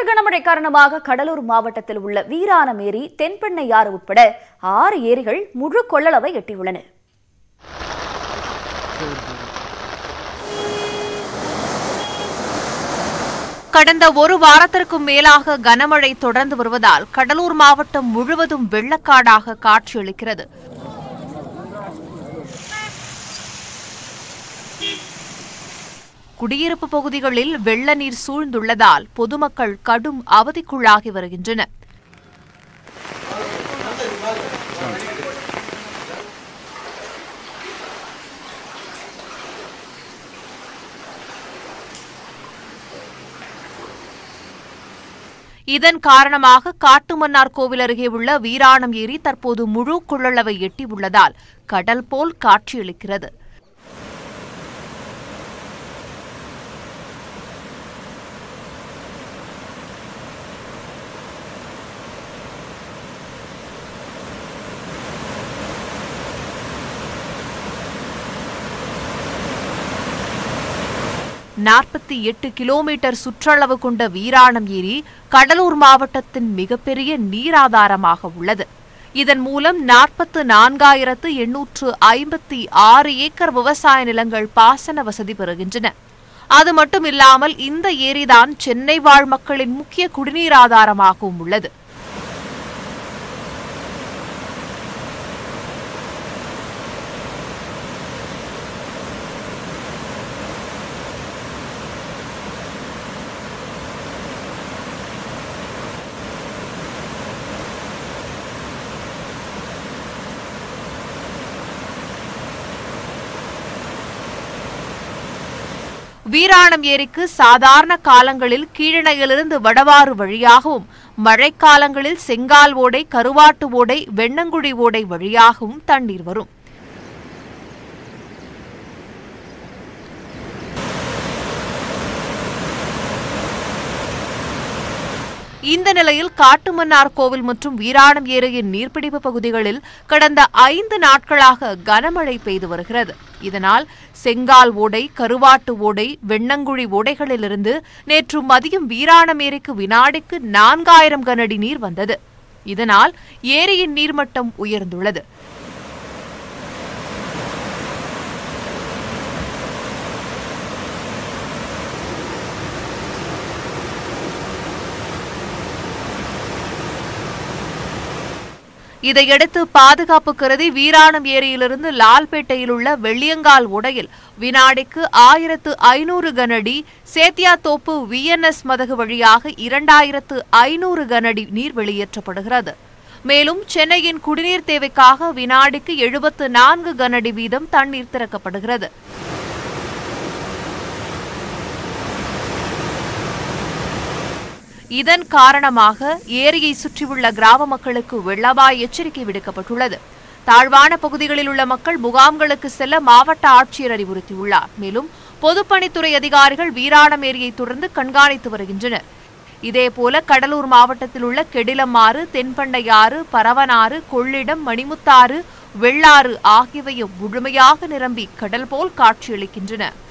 கனமழை காரணமாக கடலூர் மாவட்டத்தில் உள்ள வீராணம் ஏரி தென்பெண்ணையாறு உட்பட ஆறு ஏரிகள் முழு கொள்ளளவை எட்டியுள்ளன கடந்த ஒரு வாரத்திற்கும் மேலாக கனமழை தொடர்ந்து வருவதால் கடலூர் மாவட்டம் முழுவதும் வெள்ளக்காடாக காட்சியளிக்கிறது குடியிருப்பு பகுதிகளில் வெள்ள நீர் சூழ்ந்துள்ளதால் பொதுமக்கள் கடும் அவதிக்குள்ளாகி வருகின்றனர் இதன் காரணமாக காட்டுமன்னார் கோவில் அருகே உள்ள வீராணம் ஏரி தற்போது முழு கொள்ளளவை எட்டியுள்ளதால் கடல் போல் காட்சியளிக்கிறது நாற்பத்தி எட்டு கிலோமீட்டர் சுற்றளவு கொண்ட வீராணம் ஏரி கடலூர் மாவட்டத்தின் மிகப்பெரிய நீராதாரமாக உள்ளது இதன் மூலம் நாற்பத்து நான்காயிரத்து எண்ணூற்று ஐம்பத்தி ஆறு ஏக்கர் விவசாய நிலங்கள் பாசன வசதி பெறுகின்றன அது மட்டுமில்லாமல் இந்த ஏரிதான் சென்னை வாழ் மக்களின் முக்கிய குடிநீர் ஆதாரமாகவும் உள்ளது வீராணம் ஏரிக்கு சாதாரண காலங்களில் கீழணையிலிருந்து வடவாறு வழியாகவும் மழைக்காலங்களில் செங்கால் ஓடை கருவாட்டு ஓடை வெண்ணங்குழி ஓடை வழியாகவும் தண்ணீர் வரும் இந்த நிலையில் காட்டுமன்னார் கோவில் மற்றும் வீராணம் ஏரியின் நீர்பிடிப்பு பகுதிகளில் கடந்த ஐந்து நாட்களாக கனமழை பெய்து வருகிறது இதனால் செங்கால் ஓடை கருவாட்டு ஓடை வெண்ணங்குழி ஓடைகளிலிருந்து நேற்று மதியம் வீராணம் ஏரிக்கு வினாடிக்கு நான்காயிரம் கனஅடி நீர் வந்தது இதனால் ஏரியின் நீர்மட்டம் உயர்ந்துள்ளது இதையடுத்து பாதுகாப்பு கருதி வீராணம் ஏரியிலிருந்து லால்பேட்டையில் உள்ள வெள்ளியங்கால் உடையில் வினாடிக்கு ஆயிரத்து ஐநூறு கனஅடி சேத்தியாத்தோப்பு விஎன்எஸ் மதகு வழியாக இரண்டாயிரத்து ஐநூறு கனஅடி நீர் வெளியேற்றப்படுகிறது மேலும் சென்னையின் குடிநீர் தேவைக்காக வினாடிக்கு எழுபத்து நான்கு கனஅடி வீதம் தண்ணீர் திறக்கப்படுகிறது இதன் காரணமாக ஏரியை சுற்றியுள்ள கிராம மக்களுக்கு வெள்ளவாய் எச்சரிக்கை விடுக்கப்பட்டுள்ளது தாழ்வான பகுதிகளில் உள்ள மக்கள் முகாம்களுக்கு செல்ல மாவட்ட ஆட்சியர் அறிவுறுத்தியுள்ளார் மேலும் பொதுப்பணித்துறை அதிகாரிகள் வீராணம் ஏரியை தொடர்ந்து கண்காணித்து வருகின்றனர் இதேபோல கடலூர் மாவட்டத்தில் உள்ள கெடிலமாறு தென்பண்டையாறு பரவனாறு கொள்ளிடம் மணிமுத்தாறு வெள்ளாறு ஆகியவையும் முழுமையாக நிரம்பி கடல் போல் காட்சியளிக்கின்றன